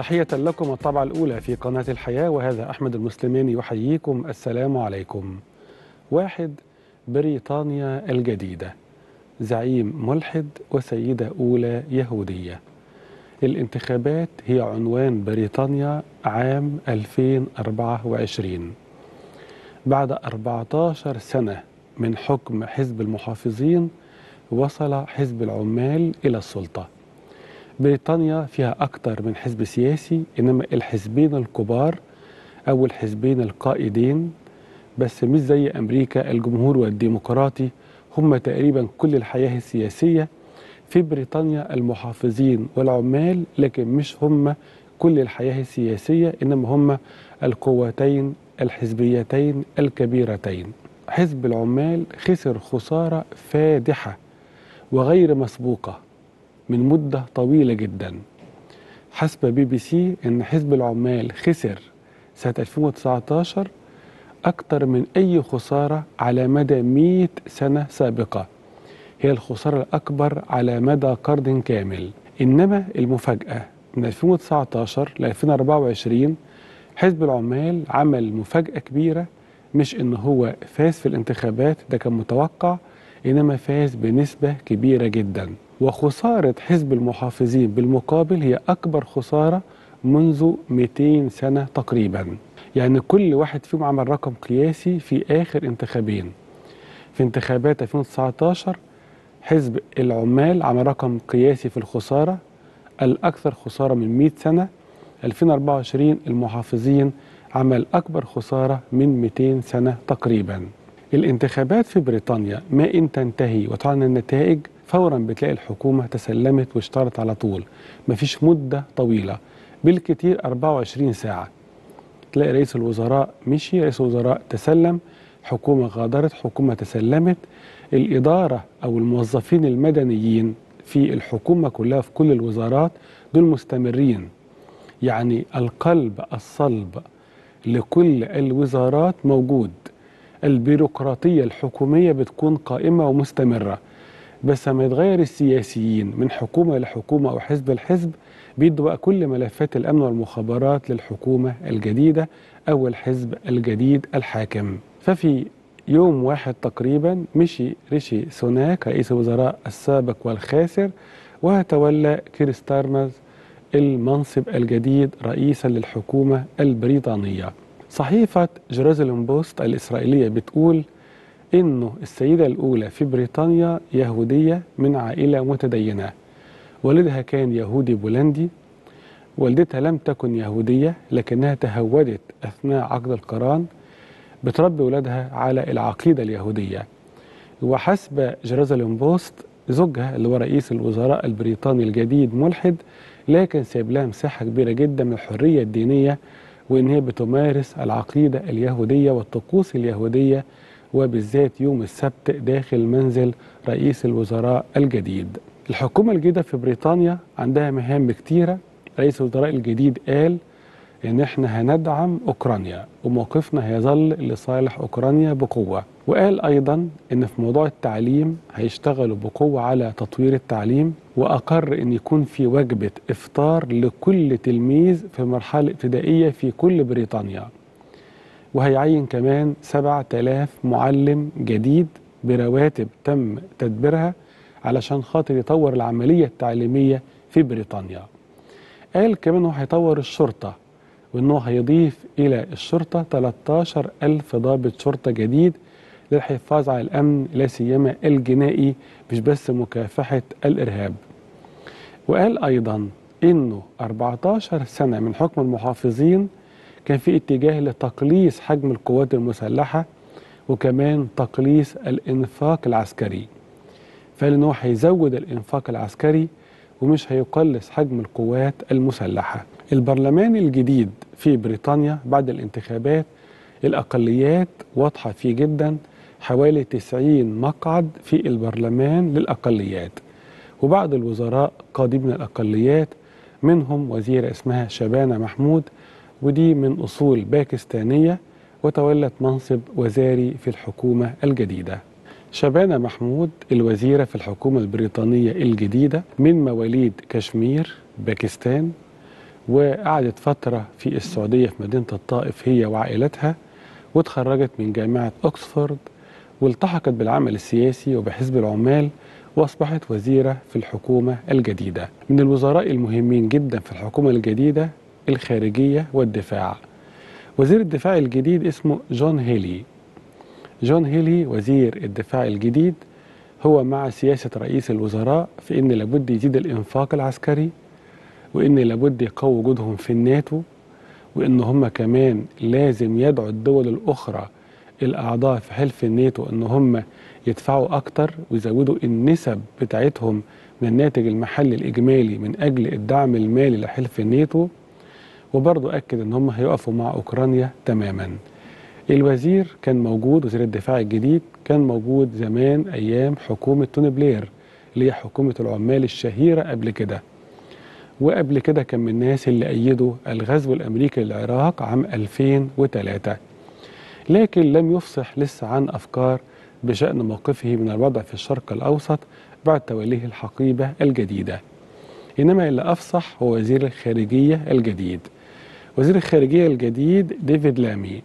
تحية لكم الطبعة الأولى في قناة الحياة وهذا أحمد المسلماني يحييكم السلام عليكم واحد بريطانيا الجديدة زعيم ملحد وسيدة أولى يهودية الانتخابات هي عنوان بريطانيا عام 2024 بعد 14 سنة من حكم حزب المحافظين وصل حزب العمال إلى السلطة بريطانيا فيها أكثر من حزب سياسي إنما الحزبين الكبار أو الحزبين القائدين بس مش زي أمريكا الجمهور والديمقراطي هم تقريبا كل الحياة السياسية في بريطانيا المحافظين والعمال لكن مش هم كل الحياة السياسية إنما هم القوتين الحزبيتين الكبيرتين حزب العمال خسر خسارة فادحة وغير مسبوقة من مدة طويلة جدا حسب بي بي سي أن حزب العمال خسر سنة 2019 أكثر من أي خسارة على مدى 100 سنة سابقة هي الخسارة الأكبر على مدى قرن كامل إنما المفاجأة من 2019 ل 2024 حزب العمال عمل مفاجأة كبيرة مش إن هو فاز في الانتخابات ده كان متوقع إنما فاز بنسبة كبيرة جدا وخسارة حزب المحافظين بالمقابل هي أكبر خسارة منذ 200 سنة تقريبا يعني كل واحد فيهم عمل رقم قياسي في آخر انتخابين في انتخابات 2019 حزب العمال عمل رقم قياسي في الخسارة الأكثر خسارة من 100 سنة 2024 المحافظين عمل أكبر خسارة من 200 سنة تقريبا الانتخابات في بريطانيا ما إن تنتهي وتعلن النتائج فورا بتلاقي الحكومة تسلمت واشتغلت على طول مفيش مدة طويلة بالكتير 24 ساعة تلاقي رئيس الوزراء مشي رئيس الوزراء تسلم حكومة غادرت حكومة تسلمت الإدارة أو الموظفين المدنيين في الحكومة كلها في كل الوزارات دول مستمرين يعني القلب الصلب لكل الوزارات موجود البيروقراطية الحكومية بتكون قائمة ومستمرة بس لما يتغير السياسيين من حكومة لحكومة أو حزب لحزب بيدوا بقى كل ملفات الأمن والمخابرات للحكومة الجديدة أو الحزب الجديد الحاكم ففي يوم واحد تقريبا مشي ريشي سوناك رئيس الوزراء السابق والخاسر وتولى كير ستارمرز المنصب الجديد رئيسا للحكومة البريطانية صحيفة جيروزاليم بوست الإسرائيلية بتقول إنه السيدة الأولى في بريطانيا يهودية من عائلة متدينة والدها كان يهودي بولندي والدتها لم تكن يهودية لكنها تهودت أثناء عقد القران بتربي ولادها على العقيدة اليهودية وحسب جيروزاليم بوست زوجها اللي هو رئيس الوزراء البريطاني الجديد ملحد لكن سايب لها مساحة كبيرة جدا من الحرية الدينية وإن هي بتمارس العقيدة اليهودية والطقوس اليهودية وبالذات يوم السبت داخل منزل رئيس الوزراء الجديد الحكومة الجديدة في بريطانيا عندها مهام كتيرة رئيس الوزراء الجديد قال ان احنا هندعم اوكرانيا وموقفنا هيظل لصالح اوكرانيا بقوه وقال ايضا ان في موضوع التعليم هيشتغلوا بقوه على تطوير التعليم واقر ان يكون في وجبه افطار لكل تلميذ في مرحله ابتدائيه في كل بريطانيا وهيعين كمان 7000 معلم جديد برواتب تم تدبيرها علشان خاطر يطور العمليه التعليميه في بريطانيا قال كمان هو هيطور الشرطه وانه هيضيف الى الشرطه 13 الف ضابط شرطه جديد للحفاظ على الامن لا سيما الجنائي مش بس مكافحه الارهاب. وقال ايضا انه 14 سنه من حكم المحافظين كان في اتجاه لتقليص حجم القوات المسلحه وكمان تقليص الانفاق العسكري. فقال انه هيزود الانفاق العسكري ومش هيقلص حجم القوات المسلحه. البرلمان الجديد في بريطانيا بعد الانتخابات الأقليات واضحة فيه جدا حوالي 90 مقعد في البرلمان للأقليات وبعض الوزراء قادم من الأقليات منهم وزيرة اسمها شبانة محمود ودي من أصول باكستانية وتولت منصب وزاري في الحكومة الجديدة شبانة محمود الوزيرة في الحكومة البريطانية الجديدة من مواليد كشمير باكستان وقعدت فترة في السعودية في مدينة الطائف هي وعائلتها وتخرجت من جامعة أكسفورد والتحقت بالعمل السياسي وبحزب العمال وأصبحت وزيرة في الحكومة الجديدة من الوزراء المهمين جدا في الحكومة الجديدة الخارجية والدفاع وزير الدفاع الجديد اسمه جون هيلي جون هيلي وزير الدفاع الجديد هو مع سياسة رئيس الوزراء في أن لابد يزيد الإنفاق العسكري وأن لابد يقوي وجودهم في الناتو وأن هم كمان لازم يدعوا الدول الأخرى الأعضاء في حلف الناتو أن هم يدفعوا أكتر ويزودوا النسب بتاعتهم من الناتج المحلي الإجمالي من أجل الدعم المالي لحلف الناتو وبرضه أكد أن هم هيقفوا مع أوكرانيا تماما الوزير كان موجود وزير الدفاع الجديد كان موجود زمان أيام حكومة توني بلير اللي هي حكومة العمال الشهيرة قبل كده وقبل كده كان من الناس اللي أيدوا الغزو الأمريكي للعراق عام 2003 لكن لم يفصح لسه عن أفكار بشأن موقفه من الوضع في الشرق الأوسط بعد توليه الحقيبة الجديدة إنما اللي أفصح هو وزير الخارجية الجديد وزير الخارجية الجديد ديفيد لامي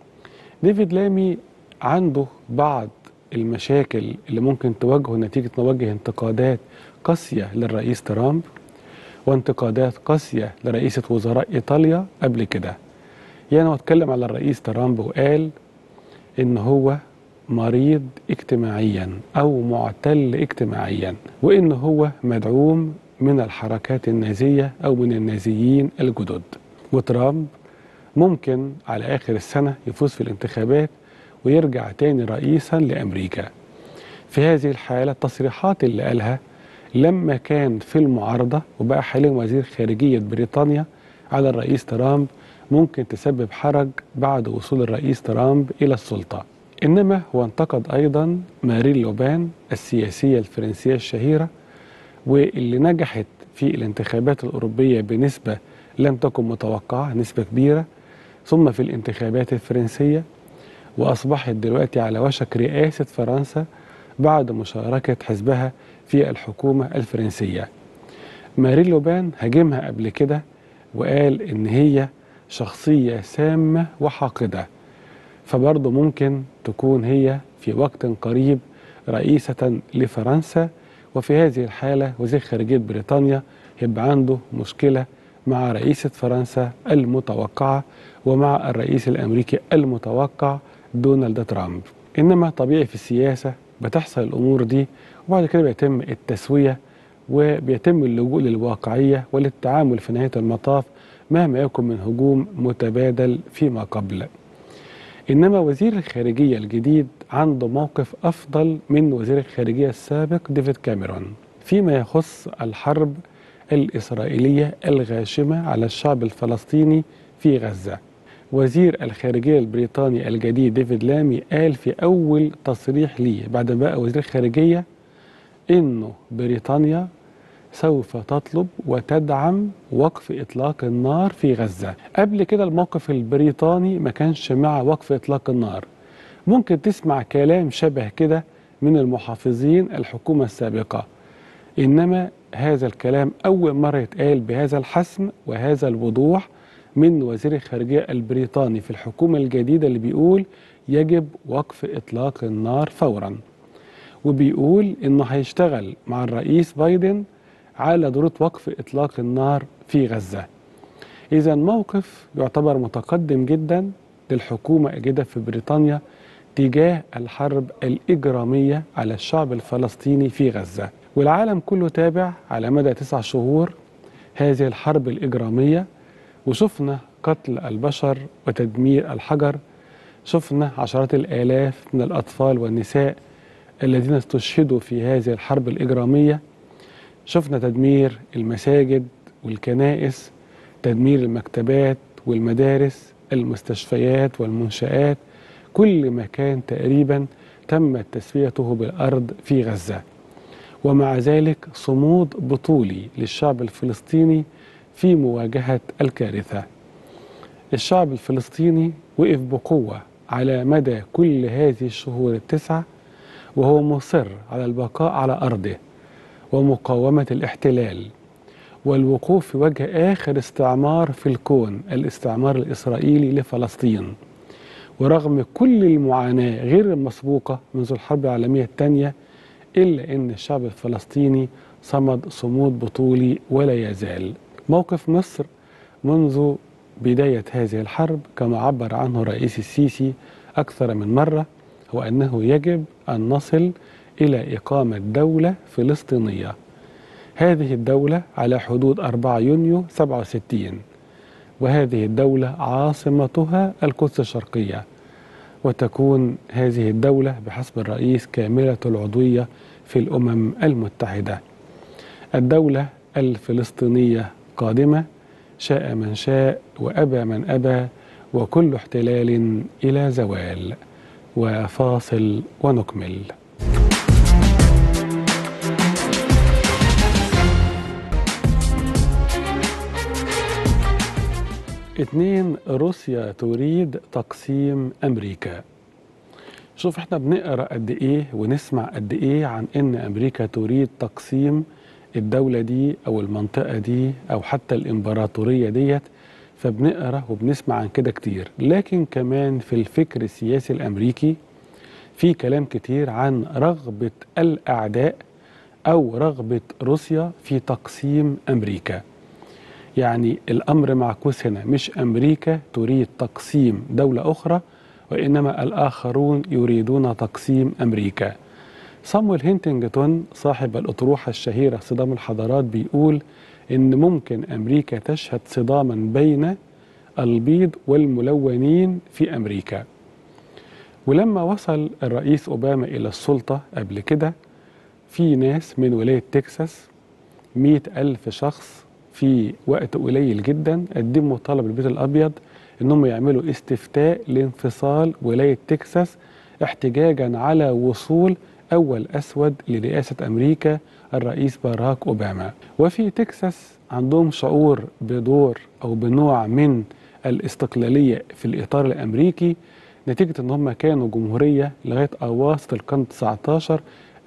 ديفيد لامي عنده بعض المشاكل اللي ممكن تواجهه نتيجة نوجه انتقادات قاسية للرئيس ترامب وانتقادات قاسية لرئيسة وزراء إيطاليا قبل كده يعني هو اتكلم على الرئيس ترامب وقال إن هو مريض اجتماعيا أو معتل اجتماعيا وإن هو مدعوم من الحركات النازية أو من النازيين الجدد وترامب ممكن على آخر السنة يفوز في الانتخابات ويرجع تاني رئيسا لأمريكا في هذه الحالة التصريحات اللي قالها لما كان في المعارضة وبقى حاليا وزير خارجية بريطانيا على الرئيس ترامب ممكن تسبب حرج بعد وصول الرئيس ترامب إلى السلطة إنما هو انتقد أيضا مارين لوبان السياسية الفرنسية الشهيرة واللي نجحت في الانتخابات الأوروبية بنسبة لم تكن متوقعة نسبة كبيرة ثم في الانتخابات الفرنسية وأصبحت دلوقتي على وشك رئاسة فرنسا بعد مشاركة حزبها في الحكومة الفرنسية مارين لوبان هاجمها قبل كده وقال إن هي شخصية سامة وحاقدة فبرضه ممكن تكون هي في وقت قريب رئيسة لفرنسا وفي هذه الحالة وزير خارجية بريطانيا يبقى عنده مشكلة مع رئيسة فرنسا المتوقعة ومع الرئيس الأمريكي المتوقع دونالد ترامب إنما طبيعي في السياسة بتحصل الأمور دي وبعد كده بيتم التسوية وبيتم اللجوء للواقعية وللتعامل في نهاية المطاف مهما يكن من هجوم متبادل فيما قبل إنما وزير الخارجية الجديد عنده موقف أفضل من وزير الخارجية السابق ديفيد كاميرون فيما يخص الحرب الإسرائيلية الغاشمة على الشعب الفلسطيني في غزة وزير الخارجية البريطاني الجديد ديفيد لامي قال في أول تصريح ليه بعد ما بقى وزير الخارجية إنه بريطانيا سوف تطلب وتدعم وقف إطلاق النار في غزة قبل كده الموقف البريطاني ما كانش مع وقف إطلاق النار ممكن تسمع كلام شبه كده من المحافظين الحكومة السابقة إنما هذا الكلام أول مرة يتقال بهذا الحسم وهذا الوضوح من وزير الخارجية البريطاني في الحكومة الجديدة اللي بيقول يجب وقف إطلاق النار فورا وبيقول إنه هيشتغل مع الرئيس بايدن على ضرورة وقف إطلاق النار في غزة إذا موقف يعتبر متقدم جدا للحكومة الجديدة في بريطانيا تجاه الحرب الإجرامية على الشعب الفلسطيني في غزة والعالم كله تابع على مدى تسع شهور هذه الحرب الإجرامية وشفنا قتل البشر وتدمير الحجر شفنا عشرات الآلاف من الأطفال والنساء الذين استشهدوا في هذه الحرب الإجرامية شفنا تدمير المساجد والكنائس تدمير المكتبات والمدارس المستشفيات والمنشآت كل مكان تقريبا تمت تسويته بالأرض في غزة ومع ذلك صمود بطولي للشعب الفلسطيني في مواجهة الكارثة الشعب الفلسطيني وقف بقوة على مدى كل هذه الشهور التسعة وهو مصر على البقاء على أرضه ومقاومة الاحتلال والوقوف في وجه آخر استعمار في الكون الاستعمار الإسرائيلي لفلسطين ورغم كل المعاناة غير المسبوقة منذ الحرب العالمية الثانية إلا أن الشعب الفلسطيني صمد صمود بطولي ولا يزال موقف مصر منذ بداية هذه الحرب كما عبر عنه الرئيس السيسي أكثر من مرة هو أنه يجب أن نصل إلى إقامة دولة فلسطينية هذه الدولة على حدود 4 يونيو 67 وهذه الدولة عاصمتها القدس الشرقية وتكون هذه الدولة بحسب الرئيس كاملة العضوية في الأمم المتحدة الدولة الفلسطينية قادمة شاء من شاء وأبى من أبى وكل احتلال إلى زوال وفاصل ونكمل اتنين روسيا تريد تقسيم أمريكا شوف احنا بنقرأ قد ايه ونسمع قد ايه عن ان أمريكا تريد تقسيم الدولة دي أو المنطقة دي أو حتى الإمبراطورية ديت فبنقرأ وبنسمع عن كده كتير لكن كمان في الفكر السياسي الأمريكي في كلام كتير عن رغبة الأعداء أو رغبة روسيا في تقسيم أمريكا يعني الأمر معكوس هنا مش أمريكا تريد تقسيم دولة أخرى وإنما الآخرون يريدون تقسيم أمريكا صامويل هينتنجتون صاحب الأطروحة الشهيرة صدام الحضارات بيقول إن ممكن أمريكا تشهد صداما بين البيض والملونين في أمريكا ولما وصل الرئيس أوباما إلى السلطة قبل كده في ناس من ولاية تكساس مئة ألف شخص في وقت قليل جدا قدموا طلب البيت الأبيض إنهم يعملوا استفتاء لانفصال ولاية تكساس احتجاجا على وصول أول أسود لرئاسة أمريكا الرئيس باراك أوباما وفي تكساس عندهم شعور بدور أو بنوع من الاستقلالية في الإطار الأمريكي نتيجة أن هم كانوا جمهورية لغاية أواسط القرن 19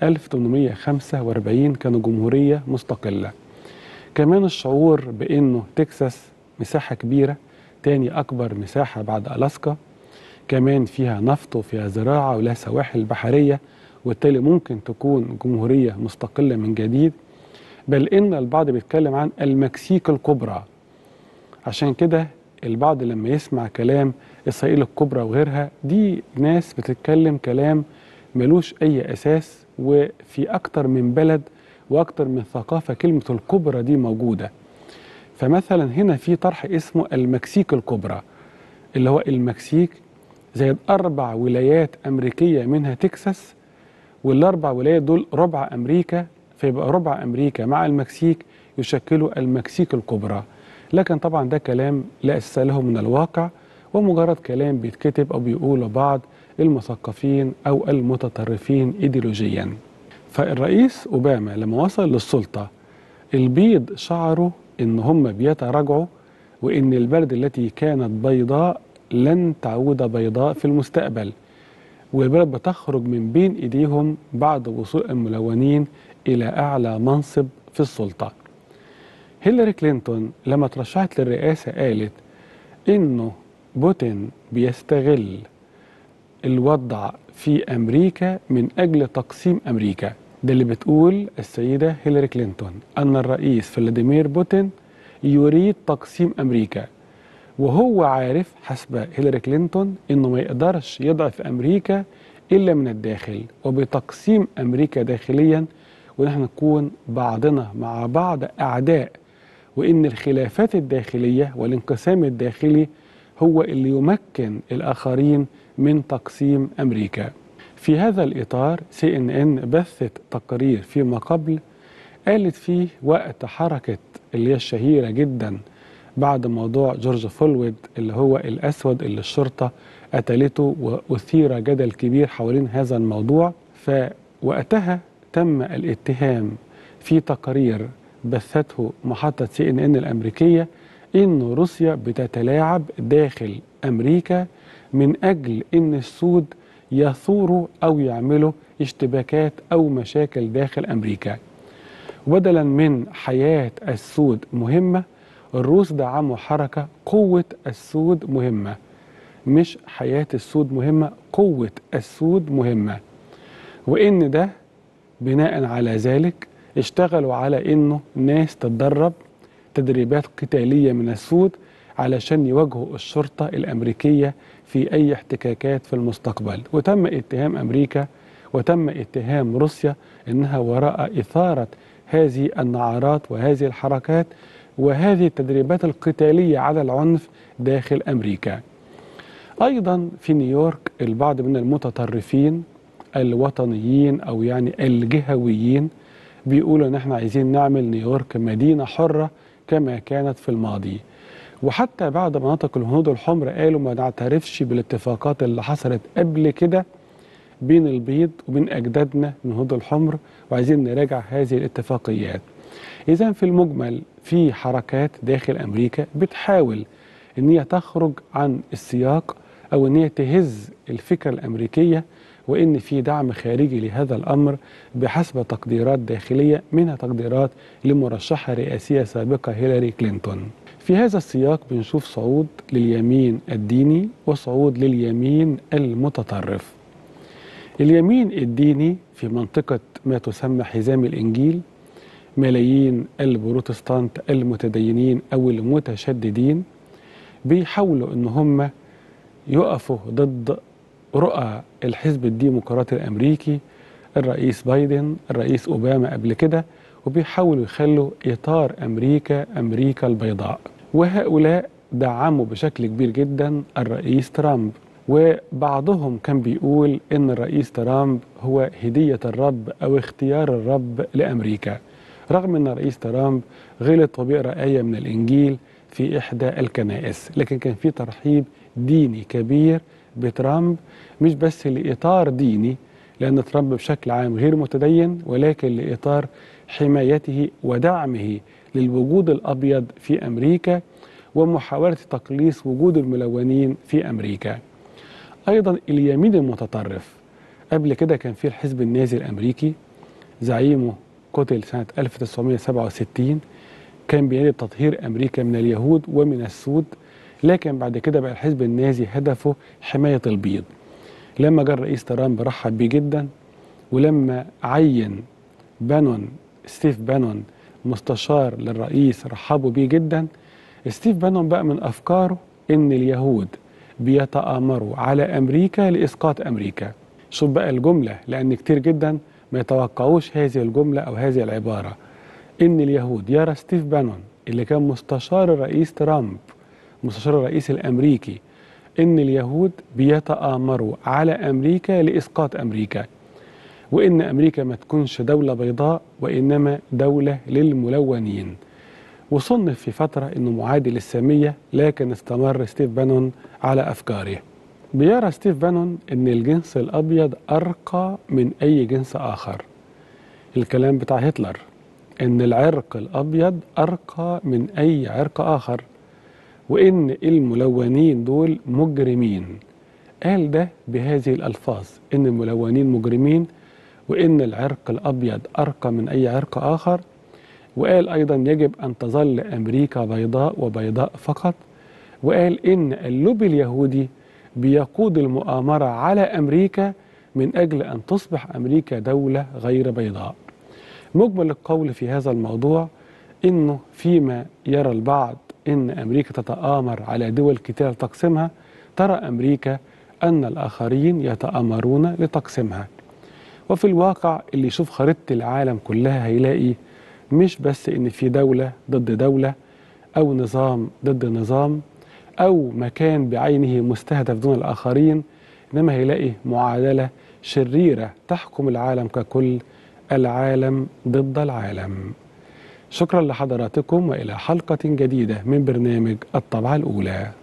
1845 كانوا جمهورية مستقلة كمان الشعور بأنه تكساس مساحة كبيرة تاني أكبر مساحة بعد ألاسكا كمان فيها نفط وفيها زراعة ولها سواحل بحرية وبالتالي ممكن تكون جمهورية مستقلة من جديد بل إن البعض بيتكلم عن المكسيك الكبرى عشان كده البعض لما يسمع كلام إسرائيل الكبرى وغيرها دي ناس بتتكلم كلام ملوش أي أساس وفي أكتر من بلد وأكتر من ثقافة كلمة الكبرى دي موجودة فمثلا هنا في طرح اسمه المكسيك الكبرى اللي هو المكسيك زائد أربع ولايات أمريكية منها تكساس والأربع ولايات دول ربع أمريكا فيبقى ربع أمريكا مع المكسيك يشكلوا المكسيك الكبرى لكن طبعا ده كلام لا أساس له من الواقع ومجرد كلام بيتكتب أو بيقوله بعض المثقفين أو المتطرفين إيديولوجيا فالرئيس أوباما لما وصل للسلطة البيض شعروا إن هم بيتراجعوا وإن البلد التي كانت بيضاء لن تعود بيضاء في المستقبل والبلد بتخرج من بين إيديهم بعد وصول الملونين إلى أعلى منصب في السلطة هيلاري كلينتون لما ترشحت للرئاسة قالت إنه بوتين بيستغل الوضع في أمريكا من أجل تقسيم أمريكا ده اللي بتقول السيدة هيلاري كلينتون أن الرئيس فلاديمير بوتين يريد تقسيم أمريكا وهو عارف حسب هيلاري كلينتون انه ما يقدرش يضعف امريكا الا من الداخل وبتقسيم امريكا داخليا ونحن نكون بعضنا مع بعض اعداء وان الخلافات الداخليه والانقسام الداخلي هو اللي يمكن الاخرين من تقسيم امريكا. في هذا الاطار سي ان ان بثت تقرير فيما قبل قالت فيه وقت حركه اللي هي الشهيره جدا بعد موضوع جورج فولويد اللي هو الأسود اللي الشرطة قتلته وأثير جدل كبير حوالين هذا الموضوع فوقتها تم الاتهام في تقرير بثته محطة سي ان ان الأمريكية إن روسيا بتتلاعب داخل أمريكا من أجل إن السود يثوروا أو يعملوا اشتباكات أو مشاكل داخل أمريكا وبدلا من حياة السود مهمة الروس دعموا حركة قوة السود مهمة مش حياة السود مهمة قوة السود مهمة وإن ده بناء على ذلك اشتغلوا على إنه ناس تتدرب تدريبات قتالية من السود علشان يواجهوا الشرطة الأمريكية في أي احتكاكات في المستقبل وتم اتهام أمريكا وتم اتهام روسيا أنها وراء إثارة هذه النعرات وهذه الحركات وهذه التدريبات القتالية على العنف داخل أمريكا أيضا في نيويورك البعض من المتطرفين الوطنيين أو يعني الجهويين بيقولوا ان احنا عايزين نعمل نيويورك مدينة حرة كما كانت في الماضي وحتى بعد مناطق الهنود الحمر قالوا ما نعترفش بالاتفاقات اللي حصلت قبل كده بين البيض وبين أجدادنا من الهنود الحمر وعايزين نراجع هذه الاتفاقيات إذا في المجمل في حركات داخل أمريكا بتحاول أن هي تخرج عن السياق أو أن هي تهز الفكرة الأمريكية وان في دعم خارجي لهذا الامر بحسب تقديرات داخليه منها تقديرات لمرشحه رئاسيه سابقه هيلاري كلينتون. في هذا السياق بنشوف صعود لليمين الديني وصعود لليمين المتطرف. اليمين الديني في منطقه ما تسمى حزام الانجيل ملايين البروتستانت المتدينين او المتشددين بيحاولوا ان هم يقفوا ضد رؤى الحزب الديمقراطي الامريكي الرئيس بايدن الرئيس اوباما قبل كده وبيحاولوا يخلوا اطار امريكا امريكا البيضاء وهؤلاء دعموا بشكل كبير جدا الرئيس ترامب وبعضهم كان بيقول ان الرئيس ترامب هو هديه الرب او اختيار الرب لامريكا رغم ان الرئيس ترامب غلط وبيقرا ايه من الانجيل في احدى الكنائس لكن كان في ترحيب ديني كبير بترامب مش بس لإطار ديني لأن ترامب بشكل عام غير متدين ولكن لإطار حمايته ودعمه للوجود الأبيض في أمريكا ومحاولة تقليص وجود الملونين في أمريكا أيضا اليمين المتطرف قبل كده كان في الحزب النازي الأمريكي زعيمه قتل سنة 1967 كان بينادي بتطهير أمريكا من اليهود ومن السود لكن بعد كده بقى الحزب النازي هدفه حماية البيض لما جاء الرئيس ترامب رحب بيه جدا ولما عين بانون ستيف بانون مستشار للرئيس رحبوا بيه جدا ستيف بانون بقى من أفكاره إن اليهود بيتآمروا على أمريكا لإسقاط أمريكا شوف بقى الجملة لأن كتير جدا ما يتوقعوش هذه الجملة أو هذه العبارة إن اليهود يرى ستيف بانون اللي كان مستشار الرئيس ترامب مستشار الرئيس الامريكي ان اليهود بيتآمروا على امريكا لاسقاط امريكا وان امريكا ما تكونش دوله بيضاء وانما دوله للملونين وصنف في فتره انه معادي للساميه لكن استمر ستيف بانون على افكاره بيرى ستيف بانون ان الجنس الابيض ارقى من اي جنس اخر الكلام بتاع هتلر ان العرق الابيض ارقى من اي عرق اخر وإن الملونين دول مجرمين قال ده بهذه الألفاظ إن الملونين مجرمين وإن العرق الأبيض أرقى من أي عرق آخر وقال أيضا يجب أن تظل أمريكا بيضاء وبيضاء فقط وقال إن اللوبي اليهودي بيقود المؤامرة على أمريكا من أجل أن تصبح أمريكا دولة غير بيضاء مجمل القول في هذا الموضوع إنه فيما يرى البعض إن أمريكا تتآمر على دول كتير لتقسيمها ترى أمريكا أن الآخرين يتآمرون لتقسيمها وفي الواقع اللي يشوف خريطة العالم كلها هيلاقي مش بس إن في دولة ضد دولة أو نظام ضد نظام أو مكان بعينه مستهدف دون الآخرين إنما هيلاقي معادلة شريرة تحكم العالم ككل العالم ضد العالم شكرا لحضراتكم والى حلقه جديده من برنامج الطبعه الاولى